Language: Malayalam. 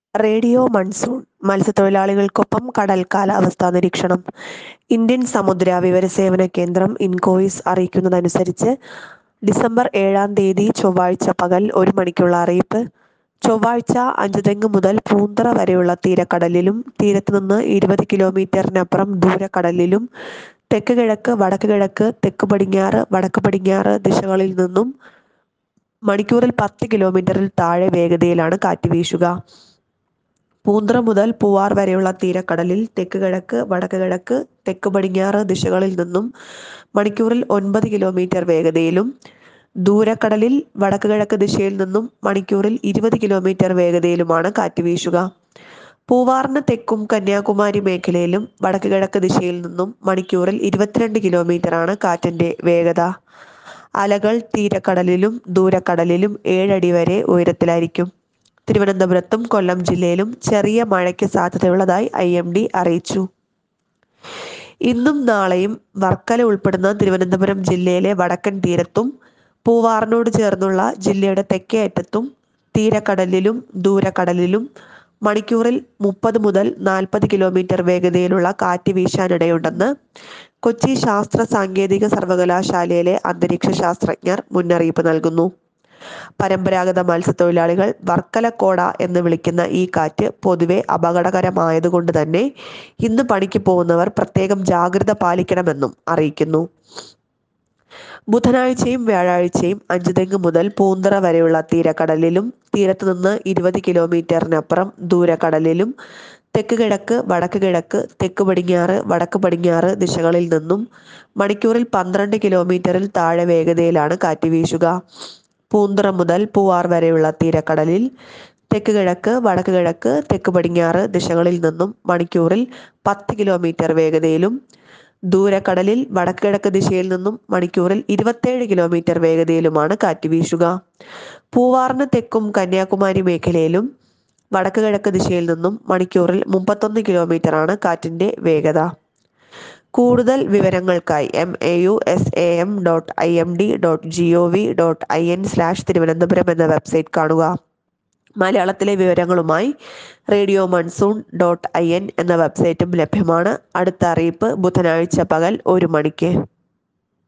റേഡിയോ മൺസൂൺ മത്സ്യത്തൊഴിലാളികൾക്കൊപ്പം കടൽ കാലാവസ്ഥാ നിരീക്ഷണം ഇന്ത്യൻ സമുദ്ര വിവരസേവന കേന്ദ്രം ഇൻകോയിസ് അറിയിക്കുന്നതനുസരിച്ച് ഡിസംബർ ഏഴാം തീയതി ചൊവ്വാഴ്ച പകൽ ഒരു മണിക്കുള്ള അറിയിപ്പ് ചൊവ്വാഴ്ച അഞ്ചുതെങ്ങ് മുതൽ പൂന്തറ വരെയുള്ള തീരക്കടലിലും തീരത്ത് നിന്ന് ഇരുപത് കിലോമീറ്ററിനപ്പുറം ദൂരക്കടലിലും തെക്ക് കിഴക്ക് വടക്ക് കിഴക്ക് തെക്ക് പടിഞ്ഞാറ് വടക്ക് പടിഞ്ഞാറ് ദിശകളിൽ നിന്നും മണിക്കൂറിൽ പത്ത് കിലോമീറ്ററിൽ താഴെ വേഗതയിലാണ് കാറ്റ് വീശുക പൂന്തറ മുതൽ പൂവാർ വരെയുള്ള തീരക്കടലിൽ തെക്ക് കിഴക്ക് വടക്ക് കിഴക്ക് തെക്ക് പടിഞ്ഞാറ് ദിശകളിൽ നിന്നും മണിക്കൂറിൽ ഒൻപത് കിലോമീറ്റർ വേഗതയിലും ദൂരക്കടലിൽ വടക്ക് കിഴക്ക് ദിശയിൽ നിന്നും മണിക്കൂറിൽ ഇരുപത് കിലോമീറ്റർ വേഗതയിലുമാണ് കാറ്റ് വീശുക പൂവാറിന് തെക്കും കന്യാകുമാരി മേഖലയിലും വടക്ക് കിഴക്ക് ദിശയിൽ നിന്നും മണിക്കൂറിൽ ഇരുപത്തിരണ്ട് കിലോമീറ്ററാണ് കാറ്റിന്റെ വേഗത അലകൾ തീരക്കടലിലും ദൂരക്കടലിലും ഏഴടി വരെ ഉയരത്തിലായിരിക്കും തിരുവനന്തപുരത്തും കൊല്ലം ജില്ലയിലും ചെറിയ മഴയ്ക്ക് സാധ്യതയുള്ളതായി ഐ എം ഡി അറിയിച്ചു ഇന്നും നാളെയും വർക്കല ഉൾപ്പെടുന്ന തിരുവനന്തപുരം ജില്ലയിലെ വടക്കൻ തീരത്തും പൂവാറിനോട് ചേർന്നുള്ള ജില്ലയുടെ തെക്കേ അറ്റത്തും തീരക്കടലിലും ദൂരക്കടലിലും മണിക്കൂറിൽ മുപ്പത് മുതൽ നാൽപ്പത് കിലോമീറ്റർ വേഗതയിലുള്ള കാറ്റ് വീശാനിടയുണ്ടെന്ന് കൊച്ചി ശാസ്ത്ര സാങ്കേതിക സർവകലാശാലയിലെ അന്തരീക്ഷ ശാസ്ത്രജ്ഞർ മുന്നറിയിപ്പ് നൽകുന്നു പരമ്പരാഗത മത്സ്യത്തൊഴിലാളികൾ വർക്കലക്കോട എന്ന് വിളിക്കുന്ന ഈ കാറ്റ് പൊതുവെ അപകടകരമായതുകൊണ്ട് തന്നെ ഇന്ന് പണിക്ക് പോകുന്നവർ പ്രത്യേകം ജാഗ്രത പാലിക്കണമെന്നും അറിയിക്കുന്നു ബുധനാഴ്ചയും വ്യാഴാഴ്ചയും അഞ്ചുതെങ്ങ് മുതൽ പൂന്തറ വരെയുള്ള തീരക്കടലിലും തീരത്ത് നിന്ന് ഇരുപത് കിലോമീറ്ററിനപ്പുറം ദൂരക്കടലിലും തെക്ക് കിഴക്ക് വടക്ക് കിഴക്ക് തെക്ക് പടിഞ്ഞാറ് വടക്ക് പടിഞ്ഞാറ് ദിശകളിൽ നിന്നും മണിക്കൂറിൽ പന്ത്രണ്ട് കിലോമീറ്ററിൽ താഴെ വേഗതയിലാണ് കാറ്റ് വീശുക പൂന്തറ മുതൽ പൂവാർ വരെയുള്ള തീരക്കടലിൽ തെക്ക് കിഴക്ക് വടക്ക് കിഴക്ക് തെക്ക് പടിഞ്ഞാറ് ദിശകളിൽ നിന്നും മണിക്കൂറിൽ പത്ത് കിലോമീറ്റർ വേഗതയിലും ദൂരക്കടലിൽ വടക്ക് കിഴക്ക് ദിശയിൽ നിന്നും മണിക്കൂറിൽ ഇരുപത്തേഴ് കിലോമീറ്റർ വേഗതയിലുമാണ് കാറ്റ് വീശുക പൂവാറിന് തെക്കും കന്യാകുമാരി മേഖലയിലും വടക്ക് കിഴക്ക് ദിശയിൽ നിന്നും മണിക്കൂറിൽ മുപ്പത്തൊന്ന് കിലോമീറ്ററാണ് കാറ്റിന്റെ വേഗത കൂടുതൽ വിവരങ്ങൾക്കായി M A U S A M dot I M D dot G O V dot I N slash Thiruvananthapuram എന്ന വെബ്സൈറ്റ് കാണുക മലയാളത്തിലെ വിവരങ്ങളുമായി radio monsoon dot I N എന്ന വെബ്സൈറ്റും ലഭ്യമാണ് അടുത്ത അറിയിപ്പ് ബുധനാഴ്ച പകൽ ഒരു മണിക്ക്